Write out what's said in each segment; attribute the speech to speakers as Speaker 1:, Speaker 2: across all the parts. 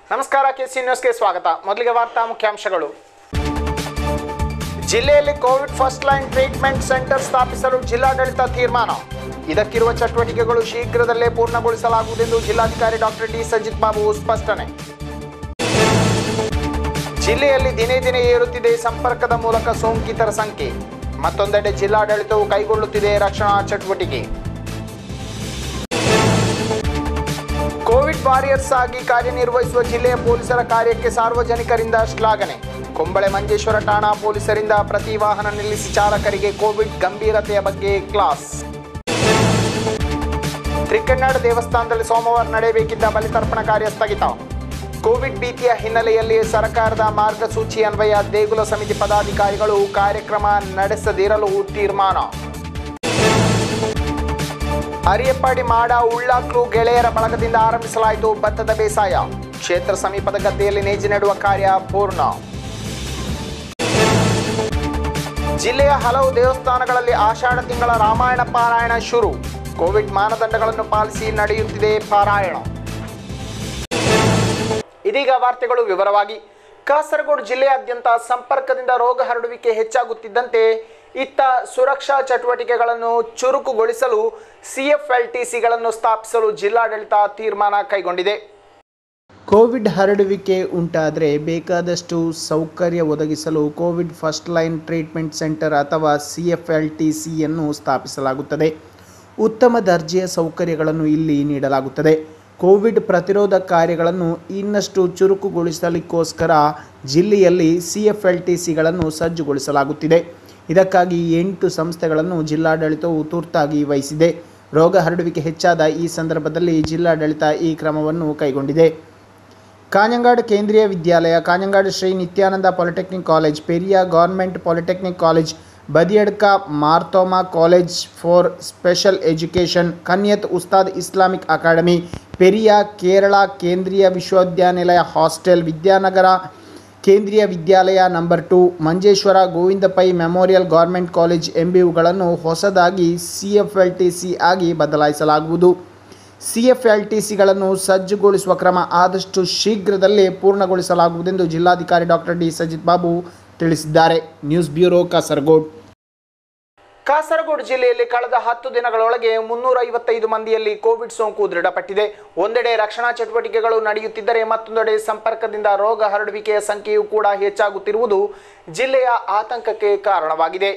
Speaker 1: ನಮಸ್ಕಾರ ಕೆಸಿ ನ್ಯೂಸ್ಗೆ ಸ್ವಾಗತ ಮೊದಲಿಗೆ ವಾರ್ತಾ ಮುಖ್ಯಾಂಶಗಳು ಜಿಲ್ಲೆಯಲ್ಲಿ covid first line treatment centre ಸ್ಥಾಪಿಸಲು ಜಿಲ್ಲಾಡಳಿತ ತೀರ್ಮಾನ ಇದಕ್ಕಿರುವ ಚಟುವಟಿಕೆಗಳು ಶೀಘ್ರದಲ್ಲೇ ಪೂರ್ಣಗೊಳಿಸಲಾಗುವುದೆಂದು ಜಿಲ್ಲಾಧಿಕಾರಿ ಡಾಕ್ಟರ್ ಡಿ ಸಜಿತ್ ಬಾಬು ಸ್ಪಷ್ಟನೆ ಜಿಲ್ಲೆಯಲ್ಲಿ ದಿನೇ ದಿನೇ ಏರುತ್ತಿದೆ ಸಂಪರ್ಕದ ಮೂಲಕ ಸೋಂಕಿತರ ಸಂಖ್ಯೆ ಮತ್ತೊಂದೆಡೆ ಜಿಲ್ಲಾಡಳಿತವು ಕೈಗೊಳ್ಳುತ್ತಿದೆ ರಕ್ಷಣಾ ಚಟುವಟಿಕೆ ಕೋವಿಡ್ ವಾರಿಯರ್ಸ್ ಆಗಿ ಕಾರ್ಯನಿರ್ವಹಿಸುವ ಜಿಲ್ಲೆಯ ಪೊಲೀಸರ ಕಾರ್ಯಕ್ಕೆ ಸಾರ್ವಜನಿಕರಿಂದ ಶ್ಲಾಘನೆ ಕೊಂಬಳೆ ಮಂಜೇಶ್ವರ ಠಾಣಾ ಪೊಲೀಸರಿಂದ ಪ್ರತಿ ವಾಹನ ನಿಲ್ಲಿಸಿ ಚಾಲಕರಿಗೆ ಕೋವಿಡ್ ಗಂಭೀರತೆಯ ಬಗ್ಗೆ ಕ್ಲಾಸ್ ತ್ರಿಕನ್ನಡ ದೇವಸ್ಥಾನದಲ್ಲಿ ಸೋಮವಾರ ನಡೆಯಬೇಕಿದ್ದ ಬಲಿತರ್ಪಣ ಕಾರ್ಯ ಸ್ಥಗಿತ ಕೋವಿಡ್ ಭೀತಿಯ ಹಿನ್ನೆಲೆಯಲ್ಲಿ ಸರ್ಕಾರದ ಮಾರ್ಗಸೂಚಿ ಅನ್ವಯ ದೇಗುಲ ಸಮಿತಿ ಪದಾಧಿಕಾರಿಗಳು ಕಾರ್ಯಕ್ರಮ ನಡೆಸದಿರಲು ತೀರ್ಮಾನ ಅರಿಯಪ್ಪಾಡಿ ಮಾಡ ಉಳ್ಳಾಕ್ಲು ಗೆಳೆಯರ ಬಳಗದಿಂದ ಆರಂಭಿಸಲಾಯಿತು ಭತ್ತದ ಬೇಸಾಯ ಕ್ಷೇತ್ರ ಸಮೀಪದ ಗದ್ದೆಯಲ್ಲಿ ನೇಜಿ ನೆಡುವ ಕಾರ್ಯ ಪೂರ್ಣ ಜಿಲ್ಲೆಯ ಹಲವು ದೇವಸ್ಥಾನಗಳಲ್ಲಿ ಆಷಾಢ ತಿಂಗಳ ರಾಮಾಯಣ ಪಾರಾಯಣ ಶುರು ಕೋವಿಡ್ ಮಾನದಂಡಗಳನ್ನು ಪಾಲಿಸಿ ನಡೆಯುತ್ತಿದೆ ಪಾರಾಯಣ ಇದೀಗ ವಾರ್ತೆಗಳು ವಿವರವಾಗಿ ಕಾಸರಗೋಡು ಜಿಲ್ಲೆಯಾದ್ಯಂತ ಸಂಪರ್ಕದಿಂದ ರೋಗ ಹರಡುವಿಕೆ ಹೆಚ್ಚಾಗುತ್ತಿದ್ದಂತೆ ಇತ್ತ ಸುರಕ್ಷಾ ಚಟುವಟಿಕೆಗಳನ್ನು ಚುರುಕುಗೊಳಿಸಲು ಸಿಎಫ್ಎಲ್ಟಿಸಿಗಳನ್ನು ಸ್ಥಾಪಿಸಲು ಜಿಲ್ಲಾಡಳಿತ ತೀರ್ಮಾನ ಕೈಗೊಂಡಿದೆ
Speaker 2: ಕೋವಿಡ್ ಹರಡುವಿಕೆ ಉಂಟಾದರೆ ಬೇಕಾದಷ್ಟು ಸೌಕರ್ಯ ಒದಗಿಸಲು covid first line treatment centre ಅಥವಾ ಸಿ ಎಫ್ ಎಲ್ ಟಿ ಸಿಯನ್ನು ಸ್ಥಾಪಿಸಲಾಗುತ್ತದೆ ಉತ್ತಮ ದರ್ಜೆಯ ಸೌಕರ್ಯಗಳನ್ನು ಇಲ್ಲಿ ನೀಡಲಾಗುತ್ತದೆ ಕೋವಿಡ್ ಪ್ರತಿರೋಧ ಕಾರ್ಯಗಳನ್ನು ಇನ್ನಷ್ಟು ಚುರುಕುಗೊಳಿಸಲಿಕ್ಕೋಸ್ಕರ ಜಿಲ್ಲೆಯಲ್ಲಿ ಸಿ ಎಫ್ ಎಲ್ ಟಿ ಸಿಗಳನ್ನು ಸಜ್ಜುಗೊಳಿಸಲಾಗುತ್ತಿದೆ ಇದಕ್ಕಾಗಿ ಎಂಟು ಸಂಸ್ಥೆಗಳನ್ನು ಜಿಲ್ಲಾಡಳಿತವು ತುರ್ತಾಗಿ ವಹಿಸಿದೆ ರೋಗ ಹರಡುವಿಕೆ ಹೆಚ್ಚಾದ ಈ ಸಂದರ್ಭದಲ್ಲಿ ಜಿಲ್ಲಾಡಳಿತ ಈ ಕ್ರಮವನ್ನು ಕೈಗೊಂಡಿದೆ Kanhangad Kendriya Vidyalaya Kanhangad Shri Nithyananda polytechnic college Periya government polytechnic college Badiadka Marthoma college for special education Kanyath Usthad Islamic academy Periya Kerala Kendriya Vishwavidyanilaya hostel Vidyanagar Kendriya Vidyalaya number two Manjeshwar Govinda Pai memorial government college ಎಂಬಿವುಗಳನ್ನು ಹೊಸದಾಗಿ C F L T C ಆಗಿ ಬದಲಾಯಿಸಲಾಗುವುದು ಸಿ ಎಫ್ ಎಲ್ ಟಿ ಸಿಗಳನ್ನು ಸಜ್ಜುಗೊಳಿಸುವ ಕ್ರಮ ಆದಷ್ಟು ಶೀಘ್ರದಲ್ಲೇ ಪೂರ್ಣಗೊಳಿಸಲಾಗುವುದೆಂದು ಜಿಲ್ಲಾಧಿಕಾರಿ ಡಾಕ್ಟರ್ ಡಿ ಸಜಿತ್ ಬಾಬು ತಿಳಿಸಿದ್ದಾರೆ ನ್ಯೂಸ್ ಬ್ಯೂರೋ ಕಾಸರಗೋಡ್
Speaker 1: ಕಾಸರಗೋಡು ಜಿಲ್ಲೆಯಲ್ಲಿ ಕಳೆದ ಹತ್ತು ದಿನಗಳೊಳಗೆ ಮುನ್ನೂರ ಐವತ್ತೈದು ಮಂದಿಯಲ್ಲಿ ಕೋವಿಡ್ ಸೋಂಕು ದೃಢಪಟ್ಟಿದೆ ಒಂದೆಡೆ ರಕ್ಷಣಾ ಚಟುವಟಿಕೆಗಳು ನಡೆಯುತ್ತಿದ್ದರೆ ಮತ್ತೊಂದೆಡೆ ಸಂಪರ್ಕದಿಂದ ರೋಗ ಹರಡುವಿಕೆಯ ಸಂಖ್ಯೆಯೂ ಕೂಡ ಹೆಚ್ಚಾಗುತ್ತಿರುವುದು ಜಿಲ್ಲೆಯ ಆತಂಕಕ್ಕೆ ಕಾರಣವಾಗಿದೆ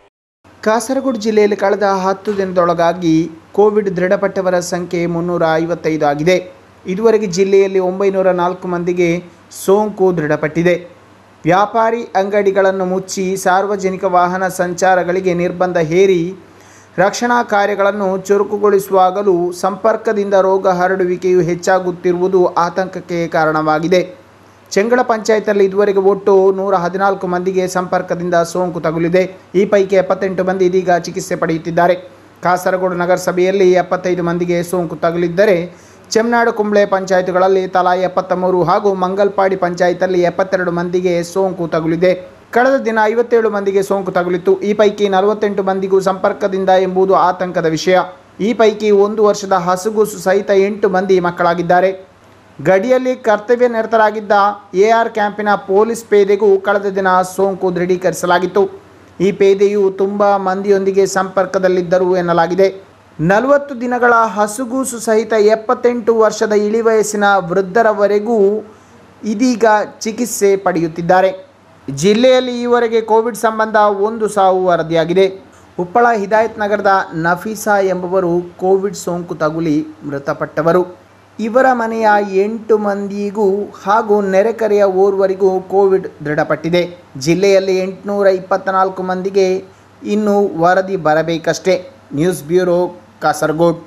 Speaker 2: ಕಾಸರಗೋಡು ಜಿಲ್ಲೆಯಲ್ಲಿ ಕಳೆದ ಹತ್ತು ದಿನದೊಳಗಾಗಿ ಕೋವಿಡ್ ದೃಢಪಟ್ಟವರ ಸಂಖ್ಯೆ ಮುನ್ನೂರ ಐವತ್ತೈದು ಆಗಿದೆ ಇದುವರೆಗೆ ಜಿಲ್ಲೆಯಲ್ಲಿ ಒಂಬೈನೂರ ನಾಲ್ಕು ಮಂದಿಗೆ ಸೋಂಕು ದೃಢಪಟ್ಟಿದೆ ವ್ಯಾಪಾರಿ ಅಂಗಡಿಗಳನ್ನು ಮುಚ್ಚಿ ಸಾರ್ವಜನಿಕ ವಾಹನ ಸಂಚಾರಗಳಿಗೆ ನಿರ್ಬಂಧ ಹೇರಿ ರಕ್ಷಣಾ ಕಾರ್ಯಗಳನ್ನು ಚುರುಕುಗೊಳಿಸುವಾಗಲೂ ಸಂಪರ್ಕದಿಂದ ರೋಗ ಹರಡುವಿಕೆಯು ಹೆಚ್ಚಾಗುತ್ತಿರುವುದು ಆತಂಕಕ್ಕೆ ಕಾರಣವಾಗಿದೆ ಚೆಂಗಳ ಪಂಚಾಯತಲ್ಲಿ ಇದುವರೆಗೆ ಒಟ್ಟು ನೂರ ಹದಿನಾಲ್ಕು ಮಂದಿಗೆ ಸಂಪರ್ಕದಿಂದ ಸೋಂಕು ತಗುಲಿದೆ ಈ ಪೈಕಿ ಎಪ್ಪತ್ತೆಂಟು ಮಂದಿ ಇದೀಗ ಚಿಕಿತ್ಸೆ ಪಡೆಯುತ್ತಿದ್ದಾರೆ ಕಾಸರಗೋಡು ನಗರಸಭೆಯಲ್ಲಿ ಎಪ್ಪತ್ತೈದು ಮಂದಿಗೆ ಸೋಂಕು ತಗುಲಿದ್ದರೆ ಚೆಮ್ನಾಡು ಕುಂಬ್ಳೆ ಪಂಚಾಯತ್ಗಳಲ್ಲಿ ತಲಾ ಎಪ್ಪತ್ತ ಮೂರು ಹಾಗೂ ಮಂಗಲ್ಪಾಡಿ ಪಂಚಾಯತಲ್ಲಿ ಎಪ್ಪತ್ತೆರಡು ಮಂದಿಗೆ ಸೋಂಕು ತಗುಲಿದೆ ಕಳೆದ ದಿನ ಐವತ್ತೇಳು ಮಂದಿಗೆ ಸೋಂಕು ತಗುಲಿತ್ತು ಈ ಪೈಕಿ ನಲವತ್ತೆಂಟು ಮಂದಿಗೂ ಸಂಪರ್ಕದಿಂದ ಎಂಬುದು ಆತಂಕದ ವಿಷಯ ಈ ಪೈಕಿ ಒಂದು ವರ್ಷದ ಹಸುಗೂಸು ಸಹಿತ ಎಂಟು ಮಂದಿ ಮಕ್ಕಳಾಗಿದ್ದಾರೆ ಗಡಿಯಲ್ಲಿ ಕರ್ತವ್ಯ ನಿರತರಾಗಿದ್ದ ಎ ಆರ್ ಕ್ಯಾಂಪಿನ ಪೊಲೀಸ್ ಪೇದೆಗೂ ಕಳೆದ ದಿನ ಸೋಂಕು ದೃಢೀಕರಿಸಲಾಗಿತ್ತು ಈ ಪೇದೆಯು ತುಂಬ ಮಂದಿಯೊಂದಿಗೆ ಸಂಪರ್ಕದಲ್ಲಿದ್ದರು ಎನ್ನಲಾಗಿದೆ ನಲವತ್ತು ದಿನಗಳ ಹಸುಗೂಸು ಸಹಿತ ಎಪ್ಪತ್ತೆಂಟು ವರ್ಷದ ಇಳಿವಯಸ್ಸಿನ ವೃದ್ಧರವರೆಗೂ ಇದೀಗ ಚಿಕಿತ್ಸೆ ಪಡೆಯುತ್ತಿದ್ದಾರೆ ಜಿಲ್ಲೆಯಲ್ಲಿ ಈವರೆಗೆ ಕೋವಿಡ್ ಸಂಬಂಧ ಒಂದು ಸಾವು ವರದಿಯಾಗಿದೆ ಉಪ್ಪಳ ಹಿದಾಯತ್ ನಗರದ ನಫೀಸಾ ಎಂಬುವರು ಕೋವಿಡ್ ಸೋಂಕು ತಗುಲಿ ಮೃತಪಟ್ಟವರು ಇವರ ಮನೆಯ ಎಂಟು ಮಂದಿಗೂ ಹಾಗೂ ನೆರೆಕರೆಯ ಓರ್ವರಿಗೂ ಕೋವಿಡ್ ದೃಢಪಟ್ಟಿದೆ ಜಿಲ್ಲೆಯಲ್ಲಿ ಎಂಟುನೂರ ಇಪ್ಪತ್ತ್ನಾಲ್ಕು ಮಂದಿಗೆ ಇನ್ನು ವರದಿ ಬರಬೇಕಷ್ಟೇ ನ್ಯೂಸ್ ಬ್ಯೂರೋ ಕಾಸರಗೋಡ್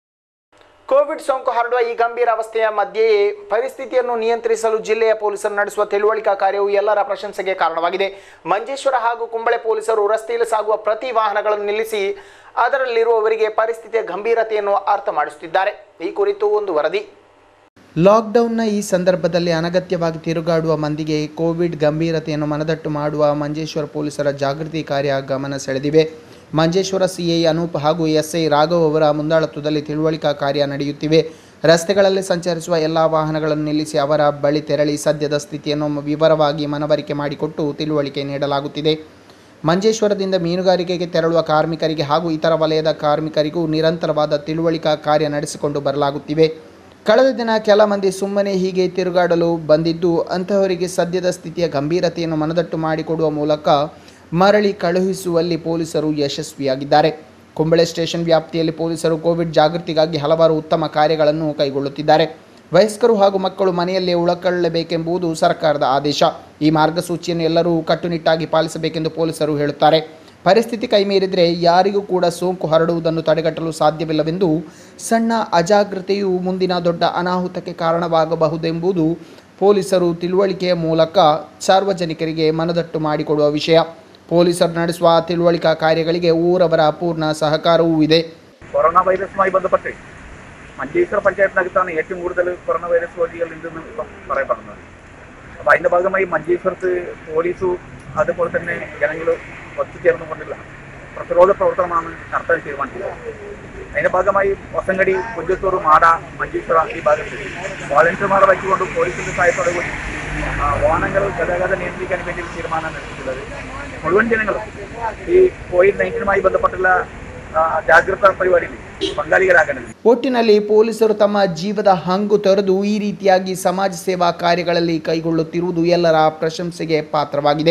Speaker 1: ಕೋವಿಡ್ ಸೋಂಕು ಹರಡುವ ಈ ಗಂಭೀರ ಅವಸ್ಥೆಯ ಮಧ್ಯೆಯೇ ಪರಿಸ್ಥಿತಿಯನ್ನು ನಿಯಂತ್ರಿಸಲು ಜಿಲ್ಲೆಯ ಪೊಲೀಸರು ನಡೆಸುವ ತಿಳುವಳಿಕಾ ಕಾರ್ಯವು ಎಲ್ಲರ ಪ್ರಶಂಸೆಗೆ ಕಾರಣವಾಗಿದೆ ಮಂಜೇಶ್ವರ ಹಾಗೂ ಕುಂಬಳೆ ಪೊಲೀಸರು ರಸ್ತೆಯಲ್ಲಿ ಸಾಗುವ ಪ್ರತಿ ವಾಹನಗಳನ್ನು ನಿಲ್ಲಿಸಿ ಅದರಲ್ಲಿರುವವರಿಗೆ ಪರಿಸ್ಥಿತಿಯ ಗಂಭೀರತೆಯನ್ನು ಅರ್ಥ ಮಾಡಿಸುತ್ತಿದ್ದಾರೆ ಈ ಕುರಿತು ಒಂದು ವರದಿ
Speaker 2: ಲಾಕ್ಡೌನ್ನ ಈ ಸಂದರ್ಭದಲ್ಲಿ ಅನಗತ್ಯವಾಗಿ ತಿರುಗಾಡುವ ಮಂದಿಗೆ ಕೋವಿಡ್ ಗಂಭೀರತೆಯನ್ನು ಮನದಟ್ಟು ಮಾಡುವ ಮಂಜೇಶ್ವರ ಪೊಲೀಸರ ಜಾಗೃತಿ ಕಾರ್ಯ ಗಮನ ಸೆಳೆದಿವೆ ಮಂಜೇಶ್ವರ ಸಿಐ ಅನೂಪ್ ಹಾಗೂ ಎಸ್ಐ ರಾಘವ್ ಅವರ ಮುಂದಾಳತ್ವದಲ್ಲಿ ತಿಳುವಳಿಕಾ ಕಾರ್ಯ ನಡೆಯುತ್ತಿವೆ ರಸ್ತೆಗಳಲ್ಲಿ ಸಂಚರಿಸುವ ಎಲ್ಲ ವಾಹನಗಳನ್ನು ನಿಲ್ಲಿಸಿ ಅವರ ಬಳಿ ತೆರಳಿ ಸದ್ಯದ ಸ್ಥಿತಿಯನ್ನು ವಿವರವಾಗಿ ಮನವರಿಕೆ ಮಾಡಿಕೊಟ್ಟು ತಿಳುವಳಿಕೆ ನೀಡಲಾಗುತ್ತಿದೆ ಮಂಜೇಶ್ವರದಿಂದ ಮೀನುಗಾರಿಕೆಗೆ ತೆರಳುವ ಕಾರ್ಮಿಕರಿಗೆ ಹಾಗೂ ಇತರ ವಲಯದ ಕಾರ್ಮಿಕರಿಗೂ ನಿರಂತರವಾದ ತಿಳುವಳಿಕಾ ಕಾರ್ಯ ನಡೆಸಿಕೊಂಡು ಬರಲಾಗುತ್ತಿವೆ ಕಳೆದ ದಿನ ಕೆಲ ಮಂದಿ ಸುಮ್ಮನೆ ಹೀಗೆ ತಿರುಗಾಡಲು ಬಂದಿದ್ದು ಅಂತಹವರಿಗೆ ಸದ್ಯದ ಸ್ಥಿತಿಯ ಗಂಭೀರತೆಯನ್ನು ಮನದಟ್ಟು ಮಾಡಿಕೊಡುವ ಮೂಲಕ ಮರಳಿ ಕಳುಹಿಸುವಲ್ಲಿ ಪೊಲೀಸರು ಯಶಸ್ವಿಯಾಗಿದ್ದಾರೆ ಕುಂಬಳೆ ಸ್ಟೇಷನ್ ವ್ಯಾಪ್ತಿಯಲ್ಲಿ ಪೊಲೀಸರು ಕೋವಿಡ್ ಜಾಗೃತಿಗಾಗಿ ಹಲವಾರು ಉತ್ತಮ ಕಾರ್ಯಗಳನ್ನು ಕೈಗೊಳ್ಳುತ್ತಿದ್ದಾರೆ ವಯಸ್ಕರು ಹಾಗೂ ಮಕ್ಕಳು ಮನೆಯಲ್ಲೇ ಉಳಕೊಳ್ಳಬೇಕೆಂಬುದು ಸರ್ಕಾರದ ಆದೇಶ ಈ ಮಾರ್ಗಸೂಚಿಯನ್ನು ಎಲ್ಲರೂ ಕಟ್ಟುನಿಟ್ಟಾಗಿ ಪಾಲಿಸಬೇಕೆಂದು ಪೊಲೀಸರು ಹೇಳುತ್ತಾರೆ ಪರಿಸ್ಥಿತಿ ಕೈಮೀರಿದರೆ ಯಾರಿಗೂ ಕೂಡ ಸೋಂಕು ಹರಡುವುದನ್ನು ತಡೆಗಟ್ಟಲು ಸಾಧ್ಯವಿಲ್ಲವೆಂದು ಸಣ್ಣ ಅಜಾಗ್ರತೆಯು ಮುಂದಿನ ದೊಡ್ಡ ಅನಾಹುತಕ್ಕೆ ಕಾರಣವಾಗಬಹುದೆಂಬುದು ಪೊಲೀಸರು ತಿಳುವಳಿಕೆಯ ಮೂಲಕ ಸಾರ್ವಜನಿಕರಿಗೆ ಮನದಟ್ಟು ಮಾಡಿಕೊಡುವ ವಿಷಯ ಪೊಲೀಸರು ನಡೆಸುವ ತಿಳುವಳಿಕಾ ಕಾರ್ಯಗಳಿಗೆ ಊರವರ ಪೂರ್ಣ സഹകാരವೂ ಇದೆ
Speaker 3: കൊറോണ വൈറസുമായി ബന്ധപ്പെട്ട് മഞ്ചേശ്വര പഞ്ചായത്തിനകത്താണ് ഏറ്റവും കൂടുതൽ കൊറോണ വൈറസ് രോഗികൾ ഉണ്ടെന്ന് ഇപ്പം പറയപ്പെടുന്നത് അപ്പോൾ അതിൻ്റെ ഭാഗമായി മഞ്ചേശ്വരത്ത് പോലീസും അതുപോലെ തന്നെ ജനങ്ങൾ ഒത്തുചേർന്നുകൊണ്ടുള്ള പ്രതിരോധ പ്രവർത്തനമാണ് നടത്താൻ തീരുമാനിച്ചത് അതിൻ്റെ ഭാഗമായി വസങ്കടി കുഞ്ചത്തൂർ മാട മഞ്ചേശ്വര ഈ ഭാഗത്ത് വോളണ്ടിയർമാരെ വഹിച്ചുകൊണ്ട് പോലീസിൻ്റെ സഹായത്തോടെ കൂടി ആ, വാഹനങ്ങൾ ഗതാഗതം നിയന്ത്രിക്കാൻ വേണ്ടി ഒരു തീരുമാനമാണ് എടുത്തിട്ടുള്ളത് മുഴുവൻ ജനങ്ങളും ഈ കോവിഡ് നയൻറ്റീനുമായി ബന്ധപ്പെട്ടുള്ള ಆ, ಜಾಗೃತಾ ಪರಿಪಾಡಿಯಲ್ಲಿ ಪಂಗಾಳಿಗರಾಗಣೆ
Speaker 2: ಒಟ್ಟಿನಲ್ಲಿ ಪೊಲೀಸರು ತಮ್ಮ ಜೀವದ ಹಂಗು ತೊರೆದು ಈ ರೀತಿಯಾಗಿ ಸಮಾಜ ಸೇವಾ ಕಾರ್ಯಗಳಲ್ಲಿ ಕೈಗೊಳ್ಳುತ್ತಿರುವುದು ಎಲ್ಲರ ಪ್ರಶಂಸೆಗೆ ಪಾತ್ರವಾಗಿದೆ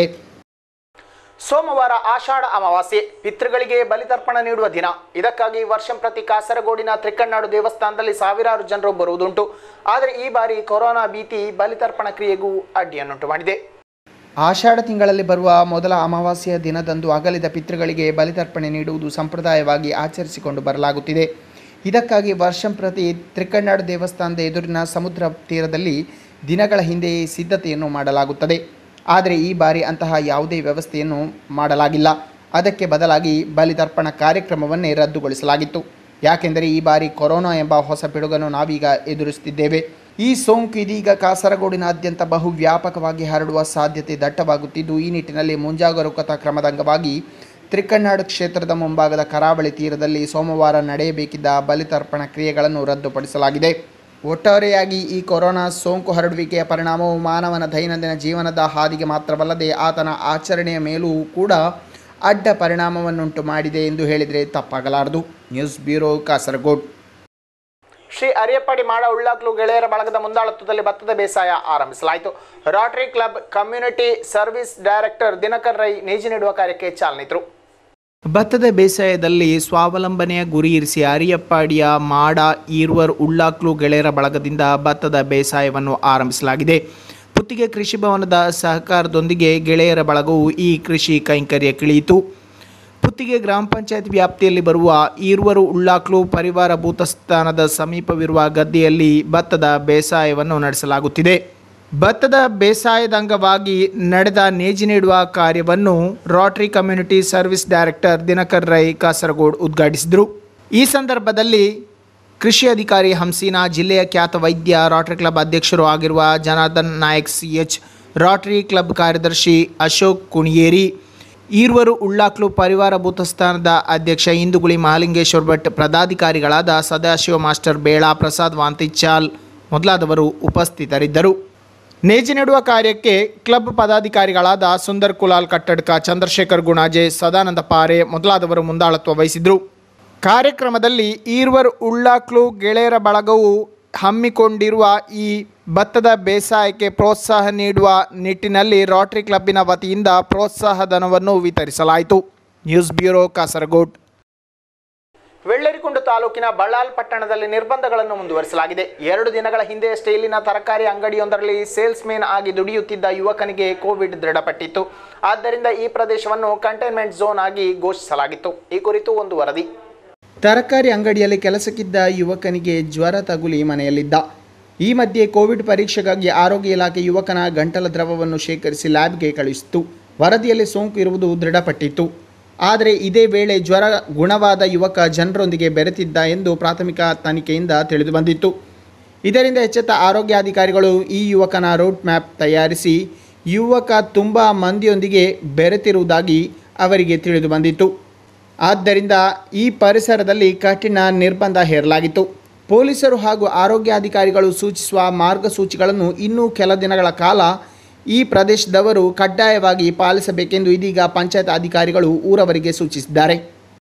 Speaker 1: ಸೋಮವಾರ ಆಷಾಢ ಅಮಾವಾಸ್ಯೆ ಪಿತೃಗಳಿಗೆ ಬಲಿತರ್ಪಣ ನೀಡುವ ದಿನ ಇದಕ್ಕಾಗಿ ವರ್ಷಂಪ್ರತಿ ಕಾಸರಗೋಡಿನ ತ್ರಿಕಣ್ಣಾಡು ದೇವಸ್ಥಾನದಲ್ಲಿ ಸಾವಿರಾರು ಜನರು ಬರುವುದುಂಟು ಆದರೆ ಈ ಬಾರಿ ಕೊರೋನಾ ಭೀತಿ ಬಲಿತರ್ಪಣ ಕ್ರಿಯೆಗೂ ಅಡ್ಡಿಯನ್ನುಂಟು ಮಾಡಿದೆ
Speaker 2: ಆಷಾಢ ತಿಂಗಳಲ್ಲಿ ಬರುವ ಮೊದಲ ಅಮಾವಾಸ್ಯೆಯ ದಿನದಂದು ಅಗಲಿದ ಪಿತೃಗಳಿಗೆ ಬಲಿತರ್ಪಣೆ ನೀಡುವುದು ಸಂಪ್ರದಾಯವಾಗಿ ಆಚರಿಸಿಕೊಂಡು ಬರಲಾಗುತ್ತಿದೆ ಇದಕ್ಕಾಗಿ ವರ್ಷಂಪ್ರತಿ ತ್ರಿಕಣ್ಣಾಡು ದೇವಸ್ಥಾನದ ಎದುರಿನ ಸಮುದ್ರ ತೀರದಲ್ಲಿ ದಿನಗಳ ಹಿಂದೆಯೇ ಸಿದ್ಧತೆಯನ್ನು ಮಾಡಲಾಗುತ್ತದೆ ಆದರೆ ಈ ಬಾರಿ ಅಂತಹ ಯಾವುದೇ ವ್ಯವಸ್ಥೆಯನ್ನು ಮಾಡಲಾಗಿಲ್ಲ ಅದಕ್ಕೆ ಬದಲಾಗಿ ಬಲಿತರ್ಪಣ ಕಾರ್ಯಕ್ರಮವನ್ನೇ ರದ್ದುಗೊಳಿಸಲಾಗಿತ್ತು ಯಾಕೆಂದರೆ ಈ ಬಾರಿ ಕೊರೋನಾ ಎಂಬ ಹೊಸ ಪಿಡುಗನ್ನು ನಾವೀಗ ಎದುರಿಸುತ್ತಿದ್ದೇವೆ ಈ ಸೋಂಕು ಇದೀಗ ಕಾಸರಗೋಡಿನಾದ್ಯಂತ ಬಹು ವ್ಯಾಪಕವಾಗಿ ಹರಡುವ ಸಾಧ್ಯತೆ ದಟ್ಟವಾಗುತ್ತಿದ್ದು ಈ ನಿಟ್ಟಿನಲ್ಲಿ ಮುಂಜಾಗರೂಕತಾ ಕ್ರಮದ ಅಂಗವಾಗಿ ತ್ರಿಕಣ್ಣಾಡು ಕ್ಷೇತ್ರದ ಮುಂಭಾಗದ ಕರಾವಳಿ ತೀರದಲ್ಲಿ ಸೋಮವಾರ ನಡೆಯಬೇಕಿದ್ದ ಬಲಿತರ್ಪಣ ಕ್ರಿಯೆಗಳನ್ನು ರದ್ದುಪಡಿಸಲಾಗಿದೆ ಒಟ್ಟಾರೆಯಾಗಿ ಈ ಕೊರೋನಾ ಸೋಂಕು ಹರಡುವಿಕೆಯ ಪರಿಣಾಮವು ಮಾನವನ ದೈನಂದಿನ ಜೀವನದ ಹಾದಿಗೆ ಮಾತ್ರವಲ್ಲದೆ ಆತನ ಆಚರಣೆಯ ಮೇಲೂ ಕೂಡ ಅಡ್ಡ ಪರಿಣಾಮವನ್ನುಂಟು ಮಾಡಿದೆ ಎಂದು ಹೇಳಿದರೆ ತಪ್ಪಾಗಲಾರದು ನ್ಯೂಸ್ ಬ್ಯೂರೋ ಕಾಸರಗೋಡ್
Speaker 1: ಶ್ರೀ ಅರಿಯಪ್ಪಾಡಿ ಮಾಡ ಉಳ್ಳಾಕ್ಲು ಗೆಳೆಯರ ಬಳಗದ ಮುಂದಾಳತ್ವದಲ್ಲಿ ಭತ್ತದ ಬೇಸಾಯ ಆರಂಭಿಸಲಾಯಿತು rotary club community service director Dinakar Rai ನೇಜಿ ನೀಡುವ ಕಾರ್ಯಕ್ಕೆ ಚಾಲನಿದ್ರು
Speaker 2: ಭತ್ತದ ಬೇಸಾಯದಲ್ಲಿ ಸ್ವಾವಲಂಬನೆಯ ಗುರಿ ಇರಿಸಿ ಅರಿಯಪ್ಪಾಡಿಯ ಮಾಡ ಈರ್ವರ್ ಉಳ್ಳಾಕ್ಲು ಗೆಳೆಯರ ಬಳಗದಿಂದ ಭತ್ತದ ಬೇಸಾಯವನ್ನು ಆರಂಭಿಸಲಾಗಿದೆ ಪುತ್ತಿಗೆ ಕೃಷಿ ಭವನದ ಸಹಕಾರದೊಂದಿಗೆ ಗೆಳೆಯರ ಬಳಗವು ಈ ಕೃಷಿ ಕೈಂಕರ್ಯಕ್ಕಿಳಿಯಿತು ಪುತ್ತಿಗೆ ಗ್ರಾಮ ಪಂಚಾಯತ್ ವ್ಯಾಪ್ತಿಯಲ್ಲಿ ಬರುವ ಈರ್ವರು ಉಳ್ಳಾಕ್ಲು ಪರಿವಾರ ಭೂತಸ್ಥಾನದ ಸಮೀಪವಿರುವ ಗದ್ದೆಯಲ್ಲಿ ಭತ್ತದ ಬೇಸಾಯವನ್ನು ನಡೆಸಲಾಗುತ್ತಿದೆ ಭತ್ತದ ಬೇಸಾಯದ ಅಂಗವಾಗಿ ನಡೆದ ನೇಜಿ ನೀಡುವ ಕಾರ್ಯವನ್ನು rotary community service director Dinakar Rai Kasaragod ಉದ್ಘಾಟಿಸಿದರು ಈ ಸಂದರ್ಭದಲ್ಲಿ ಕೃಷಿ ಅಧಿಕಾರಿ ಹಂಸೀನಾ ಜಿಲ್ಲೆಯ ಖ್ಯಾತ ವೈದ್ಯ ರೋಟರಿ ಕ್ಲಬ್ ಅಧ್ಯಕ್ಷರು ಆಗಿರುವ Janardhan Nayak C H rotary club ಕಾರ್ಯದರ್ಶಿ ಅಶೋಕ್ ಕುಣಿಯೇರಿ ಈರ್ವರು ಉಳ್ಳಾಕ್ಲು ಪರಿವಾರ ಭೂತಸ್ಥಾನದ ಅಧ್ಯಕ್ಷ ಇಂದುಗುಳಿ ಮಹಾಲಿಂಗೇಶ್ವರ್ ಭಟ್ ಪದಾಧಿಕಾರಿಗಳಾದ ಸದಾಶಿವ ಮಾಸ್ಟರ್ ಬೇಳಾ ಪ್ರಸಾದ್ ವಾಂತಿಚಾಲ್ ಮೊದಲಾದವರು ಉಪಸ್ಥಿತರಿದ್ದರು ನೇಜಿ ನೆಡುವ ಕಾರ್ಯಕ್ಕೆ ಕ್ಲಬ್ ಪದಾಧಿಕಾರಿಗಳಾದ ಸುಂದರ್ ಕುಲಾಲ್ ಕಟ್ಟಡ್ಕ ಚಂದ್ರಶೇಖರ್ ಗುಣಾಜೆ ಸದಾನಂದ ಪಾರೆ ಮೊದಲಾದವರು ಮುಂದಾಳತ್ವ ವಹಿಸಿದರು ಕಾರ್ಯಕ್ರಮದಲ್ಲಿ ಈರ್ವರ್ ಉಳ್ಳಾಕ್ಲು ಗೆಳೆಯರ ಬಳಗವು ಹಮ್ಮಿಕೊಂಡಿರುವ ಈ ಭತ್ತದ ಬೇಸಾಯಕ್ಕೆ ಪ್ರೋತ್ಸಾಹ ನೀಡುವ ನಿಟ್ಟಿನಲ್ಲಿ ರೋಟರಿ ಕ್ಲಬ್ಬಿನ ವತಿಯಿಂದ ಪ್ರೋತ್ಸಾಹ ಧನವನ್ನು ವಿತರಿಸಲಾಯಿತು ನ್ಯೂಸ್ ಬ್ಯೂರೋ ಕಾಸರಗೋಡ್
Speaker 1: ವೆಳ್ಳರಿಕುಂಡು ತಾಲೂಕಿನ ಬಳ್ಳಾಲ್ ಪಟ್ಟಣದಲ್ಲಿ ನಿರ್ಬಂಧಗಳನ್ನು ಮುಂದುವರಿಸಲಾಗಿದೆ ಎರಡು ದಿನಗಳ ಹಿಂದೆಯಷ್ಟೇ ಇಲ್ಲಿನ ತರಕಾರಿ ಅಂಗಡಿಯೊಂದರಲ್ಲಿ ಸೇಲ್ಸ್ ಮ್ಯಾನ್ ಆಗಿ ದುಡಿಯುತ್ತಿದ್ದ ಯುವಕನಿಗೆ ಕೋವಿಡ್ ದೃಢಪಟ್ಟಿತ್ತು ಆದ್ದರಿಂದ ಈ ಪ್ರದೇಶವನ್ನು ಕಂಟೈನ್ಮೆಂಟ್ ಝೋನ್ ಆಗಿ ಘೋಷಿಸಲಾಗಿತ್ತು ಈ ಕುರಿತು ಒಂದು ವರದಿ
Speaker 2: ತರಕಾರಿ ಅಂಗಡಿಯಲ್ಲಿ ಕೆಲಸಕ್ಕಿದ್ದ ಯುವಕನಿಗೆ ಜ್ವರ ತಗುಲಿ ಮನೆಯಲ್ಲಿದ್ದ ಈ ಮಧ್ಯೆ ಕೋವಿಡ್ ಪರೀಕ್ಷೆಗಾಗಿ ಆರೋಗ್ಯ ಇಲಾಖೆ ಯುವಕನ ಗಂಟಲ ದ್ರವವನ್ನು ಶೇಖರಿಸಿ ಲ್ಯಾಬ್ಗೆ ಕಳುಹಿಸಿತು ವರದಿಯಲ್ಲಿ ಸೋಂಕು ಇರುವುದು ದೃಢಪಟ್ಟಿತ್ತು ಆದರೆ ಇದೇ ವೇಳೆ ಜ್ವರ ಗುಣವಾದ ಯುವಕ ಜನರೊಂದಿಗೆ ಬೆರೆತಿದ್ದ ಎಂದು ಪ್ರಾಥಮಿಕ ತನಿಖೆಯಿಂದ ತಿಳಿದುಬಂದಿತ್ತು ಇದರಿಂದ ಎಚ್ಚೆತ್ತ ಆರೋಗ್ಯಾಧಿಕಾರಿಗಳು ಈ ಯುವಕನ ರೂಟ್ ಮ್ಯಾಪ್ ತಯಾರಿಸಿ ಯುವಕ ತುಂಬ ಮಂದಿಯೊಂದಿಗೆ ಬೆರೆತಿರುವುದಾಗಿ ಅವರಿಗೆ ತಿಳಿದು ಬಂದಿತ್ತು ಆದ್ದರಿಂದ ಈ ಪರಿಸರದಲ್ಲಿ ಕಠಿಣ ನಿರ್ಬಂಧ ಹೇರಲಾಗಿತ್ತು ಪೊಲೀಸರು ಹಾಗೂ ಆರೋಗ್ಯಾಧಿಕಾರಿಗಳು ಸೂಚಿಸುವ ಮಾರ್ಗಸೂಚಿಗಳನ್ನು ಇನ್ನೂ ಕೆಲ ದಿನಗಳ ಕಾಲ ಈ ಪ್ರದೇಶದವರು ಕಡ್ಡಾಯವಾಗಿ ಪಾಲಿಸಬೇಕೆಂದು ಇದೀಗ ಪಂಚಾಯತ್ ಅಧಿಕಾರಿಗಳು ಊರವರಿಗೆ ಸೂಚಿಸಿದ್ದಾರೆ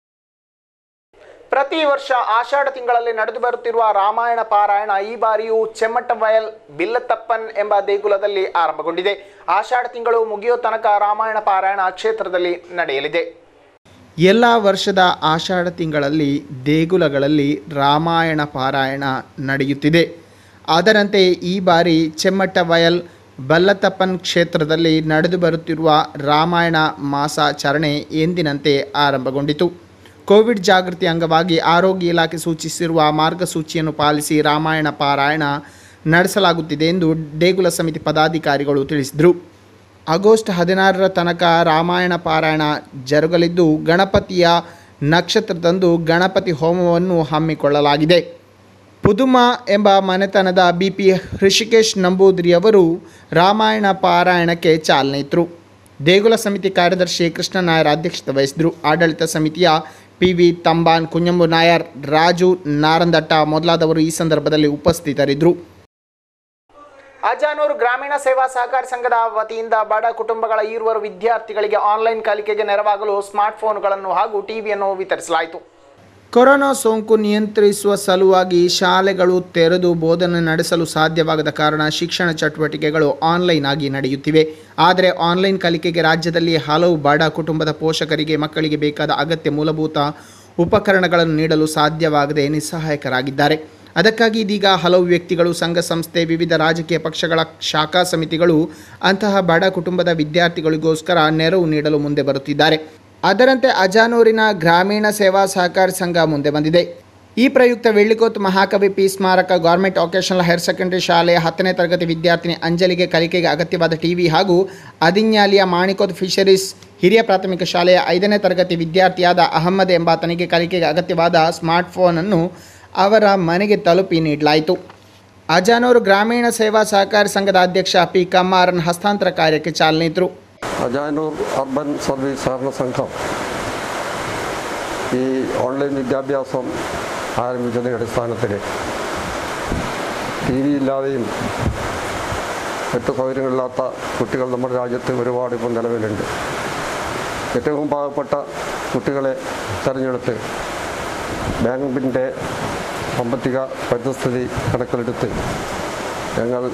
Speaker 1: ಪ್ರತಿ ವರ್ಷ ಆಷಾಢ ತಿಂಗಳಲ್ಲಿ ನಡೆದು ಬರುತ್ತಿರುವ ರಾಮಾಯಣ ಪಾರಾಯಣ ಈ ಬಾರಿಯೂ ಚೆಮ್ಮಟ್ಟವಯಲ್ ಬಿಲ್ಲತಪ್ಪನ್ ಎಂಬ ದೇಗುಲದಲ್ಲಿ ಆರಂಭಗೊಂಡಿದೆ ಆಷಾಢ ತಿಂಗಳು ಮುಗಿಯೋ ತನಕ ರಾಮಾಯಣ ಪಾರಾಯಣ ಕ್ಷೇತ್ರದಲ್ಲಿ ನಡೆಯಲಿದೆ
Speaker 2: ಎಲ್ಲ ವರ್ಷದ ಆಷಾಢ ತಿಂಗಳಲ್ಲಿ ದೇಗುಲಗಳಲ್ಲಿ ರಾಮಾಯಣ ಪಾರಾಯಣ ನಡೆಯುತ್ತಿದೆ ಅದರಂತೆ ಈ ಬಾರಿ ಚೆಮ್ಮಟ್ಟವಯಲ್ ಬಲ್ಲತಪ್ಪನ್ ಕ್ಷೇತ್ರದಲ್ಲಿ ನಡೆದು ಬರುತ್ತಿರುವ ರಾಮಾಯಣ ಮಾಸಾಚರಣೆ ಎಂದಿನಂತೆ ಆರಂಭಗೊಂಡಿತು ಕೋವಿಡ್ ಜಾಗೃತಿ ಅಂಗವಾಗಿ ಆರೋಗ್ಯ ಇಲಾಖೆ ಸೂಚಿಸಿರುವ ಮಾರ್ಗಸೂಚಿಯನ್ನು ಪಾಲಿಸಿ ರಾಮಾಯಣ ಪಾರಾಯಣ ನಡೆಸಲಾಗುತ್ತಿದೆ ಎಂದು ದೇಗುಲ ಸಮಿತಿ ಪದಾಧಿಕಾರಿಗಳು ತಿಳಿಸಿದರು ಆಗಸ್ಟ್ ಹದಿನಾರರ ತನಕ ರಾಮಾಯಣ ಪಾರಾಯಣ ಜರುಗಲಿದ್ದು ಗಣಪತಿಯ ನಕ್ಷತ್ರದಂದು ಗಣಪತಿ ಹೋಮವನ್ನು ಹಮ್ಮಿಕೊಳ್ಳಲಾಗಿದೆ ಪುದುಮ ಎಂಬ ಮನೆತನದ ಬಿ ಪಿ ಹೃಷಿಕೇಶ್ ನಂಬೂದ್ರಿಯವರು ರಾಮಾಯಣ ಪಾರಾಯಣಕ್ಕೆ ಚಾಲನೆ ಇತ್ತರು ದೇಗುಲ ಸಮಿತಿ ಕಾರ್ಯದರ್ಶಿ ಕೃಷ್ಣ ನಾಯರ್ ಅಧ್ಯಕ್ಷತೆ ವಹಿಸಿದರು ಆಡಳಿತ ಸಮಿತಿಯ ಪಿ ವಿ ತಂಬಾನ್ ಕುഞ്ഞಂಬು ನಾಯರ್ ರಾಜು ನಾರಂದಟ್ಟ ಮೊದಲಾದವರು ಈ ಸಂದರ್ಭದಲ್ಲಿ ಉಪಸ್ಥಿತರಿದ್ದರು
Speaker 1: ಅಜಾನೂರು ಗ್ರಾಮೀಣ ಸೇವಾ ಸಹಕಾರಿ ಸಂಘದ ವತಿಯಿಂದ ಬಡ ಕುಟುಂಬಗಳ ಈರುವರು ವಿದ್ಯಾರ್ಥಿಗಳಿಗೆ ಆನ್ಲೈನ್ ಕಲಿಕೆಗೆ ನೆರವಾಗಲು ಸ್ಮಾರ್ಟ್ಫೋನ್ಗಳನ್ನು ಹಾಗೂ ಟಿವಿಯನ್ನು ವಿತರಿಸಲಾಯಿತು
Speaker 2: ಕೊರೋನಾ ಸೋಂಕು ನಿಯಂತ್ರಿಸುವ ಸಲುವಾಗಿ ಶಾಲೆಗಳು ತೆರೆದು ಬೋಧನೆ ನಡೆಸಲು ಸಾಧ್ಯವಾಗದ ಕಾರಣ ಶಿಕ್ಷಣ ಚಟುವಟಿಕೆಗಳು ಆನ್ಲೈನ್ ಆಗಿ ನಡೆಯುತ್ತಿವೆ ಆದರೆ ಆನ್ಲೈನ್ ಕಲಿಕೆಗೆ ರಾಜ್ಯದಲ್ಲಿ ಹಲವು ಬಡ ಕುಟುಂಬದ ಪೋಷಕರಿಗೆ ಮಕ್ಕಳಿಗೆ ಬೇಕಾದ ಅಗತ್ಯ ಮೂಲಭೂತ ಉಪಕರಣಗಳನ್ನು ನೀಡಲು ಸಾಧ್ಯವಾಗದೆ ನಿಸ್ಸಹಾಯಕರಾಗಿದ್ದಾರೆ ಅದಕ್ಕಾಗಿ ಇದೀಗ ಹಲವು ವ್ಯಕ್ತಿಗಳು ಸಂಘ ಸಂಸ್ಥೆ ವಿವಿಧ ರಾಜಕೀಯ ಪಕ್ಷಗಳ ಶಾಖಾ ಸಮಿತಿಗಳು ಅಂತಹ ಬಡ ಕುಟುಂಬದ ವಿದ್ಯಾರ್ಥಿಗಳಿಗೋಸ್ಕರ ನೆರವು ನೀಡಲು ಮುಂದೆ ಬರುತ್ತಿದ್ದಾರೆ ಅದರಂತೆ ಅಜಾನೂರಿನ ಗ್ರಾಮೀಣ ಸೇವಾ ಸಹಕಾರಿ ಸಂಘ ಮುಂದೆ ಬಂದಿದೆ ಈ ಪ್ರಯುಕ್ತ ಬೆಳ್ಳಿಕೋತ್ ಮಹಾಕವಿ ಪಿ ಸ್ಮಾರಕ ಗೌರ್ಮೆಂಟ್ ವೊಕೇಶನಲ್ ಹೈರ್ ಸೆಕೆಂಡರಿ ಶಾಲೆಯ ಹತ್ತನೇ ತರಗತಿ ವಿದ್ಯಾರ್ಥಿನಿ ಅಂಜಲಿಗೆ ಕಲಿಕೆಗೆ ಅಗತ್ಯವಾದ ಟಿವಿ ಹಾಗೂ ಅದಿನ್ಯಾಲಿಯ ಮಾಣಿಕೋತ್ ಫಿಶರೀಸ್ ಹಿರಿಯ ಪ್ರಾಥಮಿಕ ಶಾಲೆಯ ಐದನೇ ತರಗತಿ ವಿದ್ಯಾರ್ಥಿಯಾದ ಅಹಮ್ಮದ್ ಎಂಬಾತನಿಗೆ ಕಲಿಕೆಗೆ ಅಗತ್ಯವಾದ ಸ್ಮಾರ್ಟ್ಫೋನನ್ನು ಅವರ ಮನೆಗೆ ತಲುಪಿ ನೀಡಲಾಯಿತು ಅಜಾನೂರು ಗ್ರಾಮೀಣ ಸೇವಾ ಸಹಕಾರಿ ಸಂಘದ ಅಧ್ಯಕ್ಷ ಪಿ ಕಮ್ಮಾರನ್ ಹಸ್ತಾಂತರ ಕಾರ್ಯಕ್ಕೆ ಚಾಲನೆ ಇದ್ದರು
Speaker 4: അജാനൂർ അർബൻ സർവീസ് സഹകരണ സംഘം ഈ ഓൺലൈൻ വിദ്യാഭ്യാസം ആരംഭിച്ചതിൻ്റെ അടിസ്ഥാനത്തിൽ ടി വി ഇല്ലാതെയും മറ്റു സൗകര്യങ്ങളില്ലാത്ത കുട്ടികൾ നമ്മുടെ രാജ്യത്ത് ഒരുപാട് ഇപ്പം നിലവിലുണ്ട് ഏറ്റവും പാവപ്പെട്ട കുട്ടികളെ തിരഞ്ഞെടുത്ത് ബാങ്കിൻ്റെ സാമ്പത്തിക പരിസ്ഥിതി കണക്കിലെടുത്ത് ഞങ്ങൾ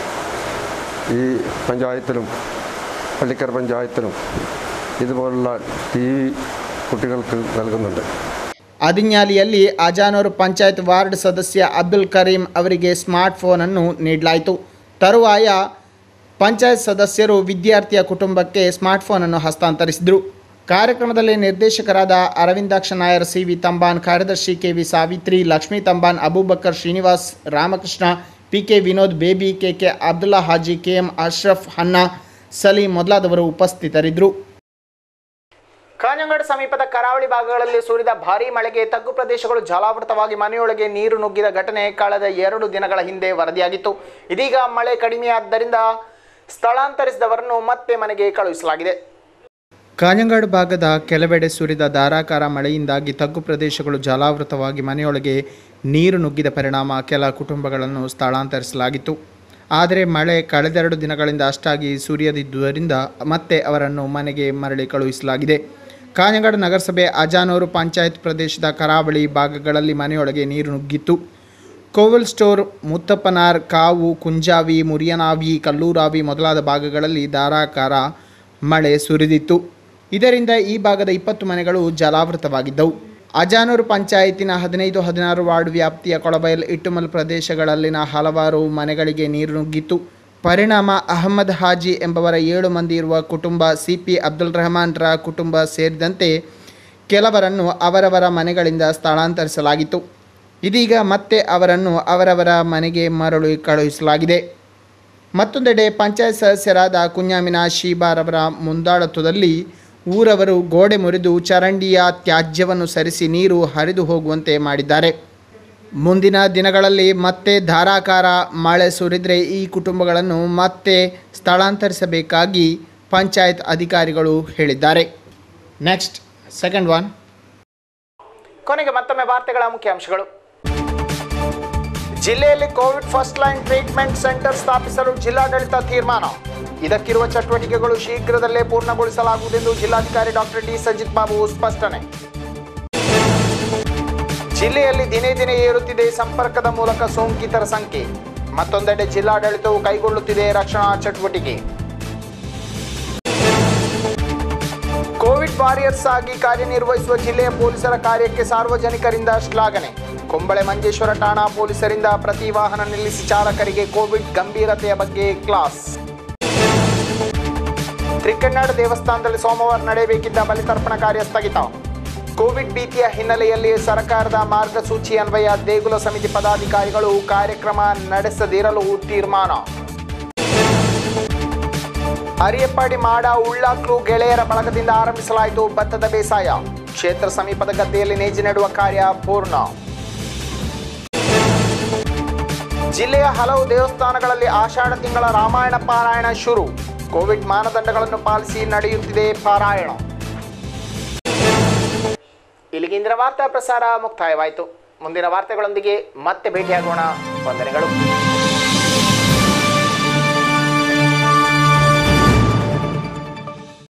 Speaker 4: ഈ പഞ്ചായത്തിലും പള്ളിക്കര പഞ്ചായത്തിലും ഇതുപോലുള്ള ടി വി കുട്ടികൾക്ക് നൽകുന്നുണ്ട്
Speaker 2: ಅದಿನ್ಯಾಲಿಯಲ್ಲಿ ಅಜಾನೂರು ಪಂಚಾಯತ್ ವಾರ್ಡ್ ಸದಸ್ಯ ಅಬ್ದುಲ್ ಕರೀಂ ಅವರಿಗೆ ಸ್ಮಾರ್ಟ್ ಫೋನನ್ನು ನೀಡಲಾಯಿತು ತರುವಾಯ ಪಂಚಾಯತ್ ಸದಸ್ಯರು ವಿದ್ಯಾರ್ಥಿಯ ಕುಟುಂಬಕ್ಕೆ ಸ್ಮಾರ್ಟ್ ಫೋನನ್ನು ಹಸ್ತಾಂತರಿಸಿದರು ಕಾರ್ಯಕ್ರಮದಲ್ಲಿ ನಿರ್ದೇಶಕರಾದ ಅರವಿಂದಾಕ್ಷ ನಾಯರ್ ಸಿ ವಿ ತಂಬಾನ್ ಕಾರ್ಯದರ್ಶಿ K V Savitri Lakshmi Tamban Abubakar Srinivas Ramakrishna P K Vinod Baby K K Abdulla Haji K M Ashraf Hanna Saleem ಮೊದಲಾದವರು ಉಪಸ್ಥಿತರಿದ್ದರು
Speaker 1: ಕಾಂಜಂಗಡ್ ಸಮೀಪದ ಕರಾವಳಿ ಭಾಗಗಳಲ್ಲಿ ಸುರಿದ ಭಾರೀ ಮಳೆಗೆ ತಗ್ಗು ಪ್ರದೇಶಗಳು ಜಲಾವೃತವಾಗಿ ಮನೆಯೊಳಗೆ ನೀರು ನುಗ್ಗಿದ ಘಟನೆ ಕಳೆದ ಎರಡು ದಿನಗಳ ಹಿಂದೆ ವರದಿಯಾಗಿತ್ತು ಇದೀಗ ಮಳೆ ಕಡಿಮೆಯಾದ್ದರಿಂದ ಸ್ಥಳಾಂತರಿಸಿದವರನ್ನು ಮತ್ತೆ ಮನೆಗೆ ಕಳುಹಿಸಲಾಗಿದೆ
Speaker 2: ಕಾಂಜಂಗಾಡು ಭಾಗದ ಕೆಲವೆಡೆ ಸುರಿದ ಧಾರಾಕಾರ ಮಳೆಯಿಂದಾಗಿ ತಗ್ಗು ಪ್ರದೇಶಗಳು ಜಲಾವೃತವಾಗಿ ಮನೆಯೊಳಗೆ ನೀರು ನುಗ್ಗಿದ ಪರಿಣಾಮ ಕೆಲ ಕುಟುಂಬಗಳನ್ನು ಸ್ಥಳಾಂತರಿಸಲಾಗಿತ್ತು ಆದರೆ ಮಳೆ ಕಳೆದೆರಡು ದಿನಗಳಿಂದ ಅಷ್ಟಾಗಿ ಸುರಿಯದಿದ್ದುದರಿಂದ ಮತ್ತೆ ಅವರನ್ನು ಮನೆಗೆ ಮರಳಿ ಕಳುಹಿಸಲಾಗಿದೆ ಕಾಂಜಂಗಾಡು ನಗರಸಭೆ ಅಜಾನೂರು ಪಂಚಾಯತ್ ಪ್ರದೇಶದ ಕರಾವಳಿ ಭಾಗಗಳಲ್ಲಿ ಮನೆಯೊಳಗೆ ನೀರು ನುಗ್ಗಿತ್ತು ಕೋವಲ್ ಸ್ಟೋರ್ ಮುತ್ತಪ್ಪನಾರ್ ಕಾವು ಕುಂಜಾವಿ ಮುರಿಯನಾವಿ ಕಲ್ಲೂರಾವಿ ಮೊದಲಾದ ಭಾಗಗಳಲ್ಲಿ ಧಾರಾಕಾರ ಮಳೆ ಸುರಿದಿತ್ತು ಇದರಿಂದ ಈ ಭಾಗದ ಇಪ್ಪತ್ತು ಮನೆಗಳು ಜಲಾವೃತವಾಗಿದ್ದವು ಅಜಾನೂರು ಪಂಚಾಯತಿನ ಹದಿನೈದು ಹದಿನಾರು ವಾರ್ಡ್ ವ್ಯಾಪ್ತಿಯ ಕೊಳಬೈಲ್ ಇಟ್ಟುಮಲ್ ಪ್ರದೇಶಗಳಲ್ಲಿನ ಹಲವಾರು ಮನೆಗಳಿಗೆ ನೀರು ನುಗ್ಗಿತ್ತು ಪರಿಣಾಮ ಅಹಮ್ಮದ್ ಹಾಜಿ ಎಂಬವರ ಏಳು ಮಂದಿ ಇರುವ ಕುಟುಂಬ ಸಿ ಪಿ ಅಬ್ದುಲ್ ರೆಹಮಾನ್ರ ಕುಟುಂಬ ಸೇರಿದಂತೆ ಕೆಲವರನ್ನು ಅವರವರ ಮನೆಗಳಿಂದ ಸ್ಥಳಾಂತರಿಸಲಾಗಿತ್ತು ಇದೀಗ ಮತ್ತೆ ಅವರನ್ನು ಅವರವರ ಮನೆಗೆ ಮರಳಿ ಕಳುಹಿಸಲಾಗಿದೆ ಮತ್ತೊಂದೆಡೆ ಪಂಚಾಯತ್ ಸದಸ್ಯರಾದ ಕುഞ്ഞാಮಿನ ಶೀಬಾರವರ ಮುಂದಾಳತ್ವದಲ್ಲಿ ಊರವರು ಗೋಡೆ ಮುರಿದು ಚರಂಡಿಯ ತ್ಯಾಜ್ಯವನ್ನು ಸರಿಸಿ ನೀರು ಹರಿದು ಹೋಗುವಂತೆ ಮಾಡಿದ್ದಾರೆ ಮುಂದಿನ ದಿನಗಳಲ್ಲಿ ಮತ್ತೆ ಧಾರಾಕಾರ ಮಳೆ ಸುರಿದರೆ ಈ ಕುಟುಂಬಗಳನ್ನು ಮತ್ತೆ ಸ್ಥಳಾಂತರಿಸಬೇಕಾಗಿ ಪಂಚಾಯತ್ ಅಧಿಕಾರಿಗಳು ಹೇಳಿದ್ದಾರೆ ನೆಕ್ಸ್ಟ್ ಸೆಕೆಂಡ್ ಒನ್
Speaker 1: ಕೊನೆಗೆ ಮತ್ತೊಮ್ಮೆ ವಾರ್ತೆಗಳ ಮುಖ್ಯಾಂಶಗಳು ಜಿಲ್ಲೆಯಲ್ಲಿ covid first line treatment centre ಸ್ಥಾಪಿಸಲು ಜಿಲ್ಲಾಡಳಿತ ತೀರ್ಮಾನ ಇದಕ್ಕಿರುವ ಚಟುವಟಿಕೆಗಳು ಶೀಘ್ರದಲ್ಲೇ ಪೂರ್ಣಗೊಳಿಸಲಾಗುವುದೆಂದು ಜಿಲ್ಲಾಧಿಕಾರಿ ಡಾಕ್ಟರ್ ಡಿ ಸಜಿತ್ ಬಾಬು ಸ್ಪಷ್ಟನೆ ಜಿಲ್ಲೆಯಲ್ಲಿ ದಿನೇ ದಿನೇ ಏರುತ್ತಿದೆ ಸಂಪರ್ಕದ ಮೂಲಕ ಸೋಂಕಿತರ ಸಂಖ್ಯೆ ಮತ್ತೊಂದೆಡೆ ಜಿಲ್ಲಾಡಳಿತವು ಕೈಗೊಳ್ಳುತ್ತಿದೆ ರಕ್ಷಣಾ ಚಟುವಟಿಕೆ ಕೋವಿಡ್ ವಾರಿಯರ್ಸ್ ಆಗಿ ಕಾರ್ಯನಿರ್ವಹಿಸುವ ಜಿಲ್ಲೆಯ ಪೊಲೀಸರ ಕಾರ್ಯಕ್ಕೆ ಸಾರ್ವಜನಿಕರಿಂದ ಶ್ಲಾಘನೆ ಕುಂಬಳೆ ಮಂಜೇಶ್ವರ ಠಾಣಾ ಪೊಲೀಸರಿಂದ ಪ್ರತಿ ವಾಹನ ನಿಲ್ಲಿಸಿ ಚಾಲಕರಿಗೆ ಕೋವಿಡ್ ಗಂಭೀರತೆಯ ಬಗ್ಗೆ ಕ್ಲಾಸ್ ತ್ರಿಕಣ್ಣಾಡ ದೇವಸ್ಥಾನದಲ್ಲಿ ಸೋಮವಾರ ನಡೆಯಬೇಕಿದ್ದ ಬಲಿತರ್ಪಣ ಕಾರ್ಯ ಸ್ಥಗಿತ ಕೋವಿಡ್ ಭೀತಿಯ ಹಿನ್ನೆಲೆಯಲ್ಲಿ ಸರ್ಕಾರದ ಮಾರ್ಗಸೂಚಿ ಅನ್ವಯ ದೇಗುಲ ಸಮಿತಿ ಪದಾಧಿಕಾರಿಗಳು ಕಾರ್ಯಕ್ರಮ ನಡೆಸದಿರಲು ತೀರ್ಮಾನ ಅರಿಯಪ್ಪಾಡಿ ಮಾಡ ಉಳ್ಳಾಕ್ಲು ಗೆಳೆಯರ ಬಳಗದಿಂದ ಆರಂಭಿಸಲಾಯಿತು ಭತ್ತದ ಬೇಸಾಯ ಕ್ಷೇತ್ರ ಸಮೀಪದ ಗದ್ದೆಯಲ್ಲಿ ನೇಜಿ ನೆಡುವ ಕಾರ್ಯ ಪೂರ್ಣ ಜಿಲ್ಲೆಯ ಹಲವು ದೇವಸ್ಥಾನಗಳಲ್ಲಿ ಆಷಾಢ ತಿಂಗಳ ರಾಮಾಯಣ ಪಾರಾಯಣ ಶುರು ಕೋವಿಡ್ ಮಾನದಂಡಗಳನ್ನು ಪಾಲಿಸಿ ನಡೆಯುತ್ತಿದೆ ಪಾರಾಯಣ ಇಲ್ಲಿಗಿಂದಿನ ವಾರ್ತಾ ಪ್ರಸಾರ ಮುಕ್ತಾಯವಾಯಿತು ಮುಂದಿನ ವಾರ್ತೆಗಳೊಂದಿಗೆ ಮತ್ತೆ ಭೇಟಿಯಾಗೋಣ ವಂದನೆಗಳು